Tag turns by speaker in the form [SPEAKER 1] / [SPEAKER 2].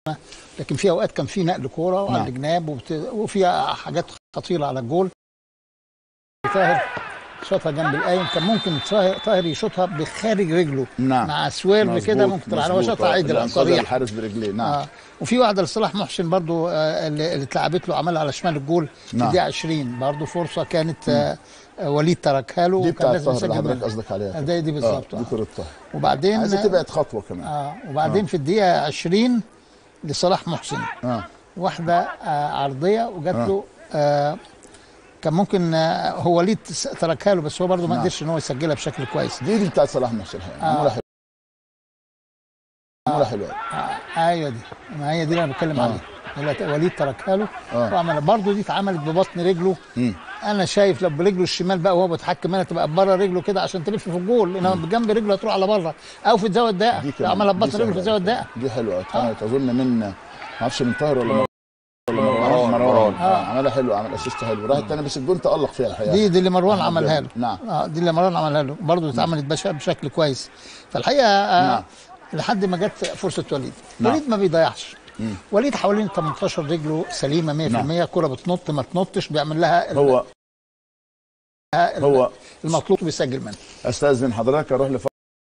[SPEAKER 1] لكن في اوقات كان في نقل كوره وعلى
[SPEAKER 2] نعم.
[SPEAKER 1] الجناب وبت... وفيها حاجات خطيره على الجول طاهر شاطها جنب القايم كان ممكن طاهر طاهر يشوطها بخارج رجله
[SPEAKER 2] نعم.
[SPEAKER 1] مع سويرف كده
[SPEAKER 2] مظبوط،
[SPEAKER 1] ممكن تطلع هو
[SPEAKER 2] مظبوط.
[SPEAKER 1] شاطها عدل
[SPEAKER 2] لأنقذ
[SPEAKER 1] صريح
[SPEAKER 2] الحارس برجليه نعم
[SPEAKER 1] آه. وفي واحده لصلاح محسن برضو آه اللي اللي اتلعبت له عملها على شمال الجول في
[SPEAKER 2] نعم.
[SPEAKER 1] الدقيقه 20 برضو فرصه كانت آه آه وليد تركها له
[SPEAKER 2] دي
[SPEAKER 1] وكان
[SPEAKER 2] بتاعت
[SPEAKER 1] لازم
[SPEAKER 2] طاهر
[SPEAKER 1] يسجل
[SPEAKER 2] اللي حضرتك
[SPEAKER 1] منها.
[SPEAKER 2] قصدك عليها
[SPEAKER 1] آه، دي دي بالظبط
[SPEAKER 2] آه. دي
[SPEAKER 1] آه.
[SPEAKER 2] كرة طاهر
[SPEAKER 1] وبعدين
[SPEAKER 2] عايزه تبعد خطوه كمان
[SPEAKER 1] اه وبعدين في الدقيقه 20 لصلاح محسن
[SPEAKER 2] اه
[SPEAKER 1] واحده آه عرضيه وجات له آه كان ممكن آه هو وليد تركها له بس هو برضه ما
[SPEAKER 2] نعم.
[SPEAKER 1] قدرش ان هو يسجلها بشكل كويس
[SPEAKER 2] دي دي بتاعت صلاح محسن معموله حلوه معموله حلوه
[SPEAKER 1] آه ايوه دي ما هي دي اللي انا بتكلم
[SPEAKER 2] آه.
[SPEAKER 1] عليها اللي وليد تركها له
[SPEAKER 2] آه.
[SPEAKER 1] وعمل برضه دي اتعملت ببطن رجله
[SPEAKER 2] مم.
[SPEAKER 1] انا شايف لو برجله الشمال بقى وهو بيتحكم منها تبقى بره رجله كده عشان تلف في الجول انما بجنب رجله هتروح على بره او في الزاويه الضيقه
[SPEAKER 2] دي
[SPEAKER 1] لو
[SPEAKER 2] كمان
[SPEAKER 1] عملها
[SPEAKER 2] دي
[SPEAKER 1] ببطن رجله في
[SPEAKER 2] سهلة.
[SPEAKER 1] الزاويه الضيقه
[SPEAKER 2] دي حلوه اتعملت اظن من ما اعرفش من طاهر ولا من ولا مروان
[SPEAKER 3] مروان.
[SPEAKER 2] مروان
[SPEAKER 3] مروان.
[SPEAKER 2] اه عملها حلو عمل اسيست حلو راح الثاني بس الجون تالق فيها الحقيقه
[SPEAKER 1] دي دي اللي مروان
[SPEAKER 2] أحمد
[SPEAKER 1] عملها له
[SPEAKER 2] جابر. نعم.
[SPEAKER 1] اه دي اللي مروان عملها له برضه اتعملت بش- بشكل كويس فالحقيقه آه
[SPEAKER 2] نعم.
[SPEAKER 1] لحد ما جت فرصه وليد
[SPEAKER 2] نعم.
[SPEAKER 1] وليد ما بيضيعش وليد حوالين 18 رجله سليمه 100%
[SPEAKER 2] نعم.
[SPEAKER 1] كره بتنط ما تنطش بيعمل لها ال-
[SPEAKER 2] هو
[SPEAKER 1] ال-
[SPEAKER 2] هو
[SPEAKER 1] المطلوب بيسجل منها
[SPEAKER 2] استاذن حضرتك اروح لف